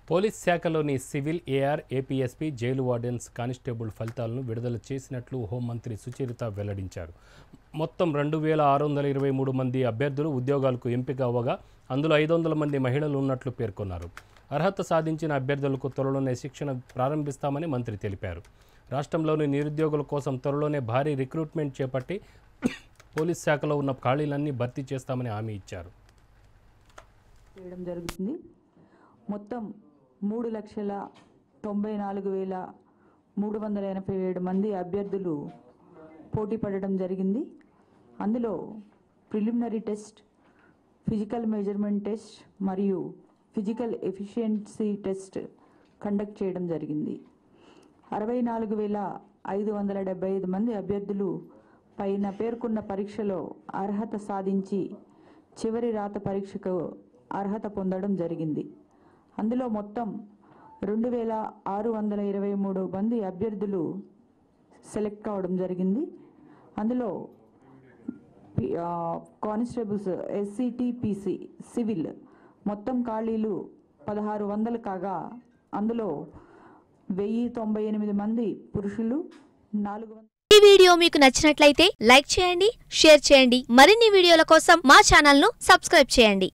police శాఖలోని civil AR APSP jail wardens constable ఫలితాలను విడుదల చేసినట్లు హోంమంత్రి సుచరిత వెల్లడించారు మొత్తం రెండు వేల ఆరు వందల ఇరవై మూడు మంది అభ్యర్థులు ఉద్యోగాలకు ఎంపిక అవ్వగా అందులో ఐదు వందల మంది మహిళలు ఉన్నట్లు పేర్కొన్నారు అర్హత సాధించిన అభ్యర్థులకు త్వరలోనే శిక్షణ ప్రారంభిస్తామని మంత్రి తెలిపారు రాష్ట్రంలోని నిరుద్యోగుల కోసం త్వరలోనే భారీ రిక్రూట్మెంట్ చేపట్టి పోలీస్ శాఖలో ఉన్న ఖాళీలన్నీ భర్తీ చేస్తామని హామీ ఇచ్చారు చేయడం జరుగుతుంది మొత్తం మూడు లక్షల తొంభై నాలుగు వేల మూడు వందల ఎనభై ఏడు మంది అభ్యర్థులు పోటీ పడడం జరిగింది అందులో preliminary test physical measurement test మరియు ఫిజికల్ ఎఫిషియన్సీ టెస్ట్ కండక్ట్ చేయడం జరిగింది అరవై నాలుగు వేల ఐదు వందల డెబ్బై ఐదు మంది అభ్యర్థులు పైన పేర్కొన్న పరీక్షలో అర్హత సాధించి చివరి రాత పరీక్షకు అర్హత పొందడం జరిగింది అందులో మొత్తం రెండు వేల ఆరు వందల ఇరవై మూడు మంది అభ్యర్థులు సెలెక్ట్ కావడం జరిగింది అందులో పి- ఆ, కానిస్టేబుల్స్ ఎస్సిటిపిసి సివిల్ మొత్తం ఖాళీలు పదహారు వందలు కాగా అందులో వెయ్యి తొంభై ఎనిమిది మంది పురుషులు నాలుగు వందల ఈ వీడియో మీకు నచ్చినట్లయితే లైక్ చేయండి షేర్ చేయండి మరిన్ని వీడియోల కోసం మా ఛానల్ ను సబ్స్క్రైబ్ చేయండి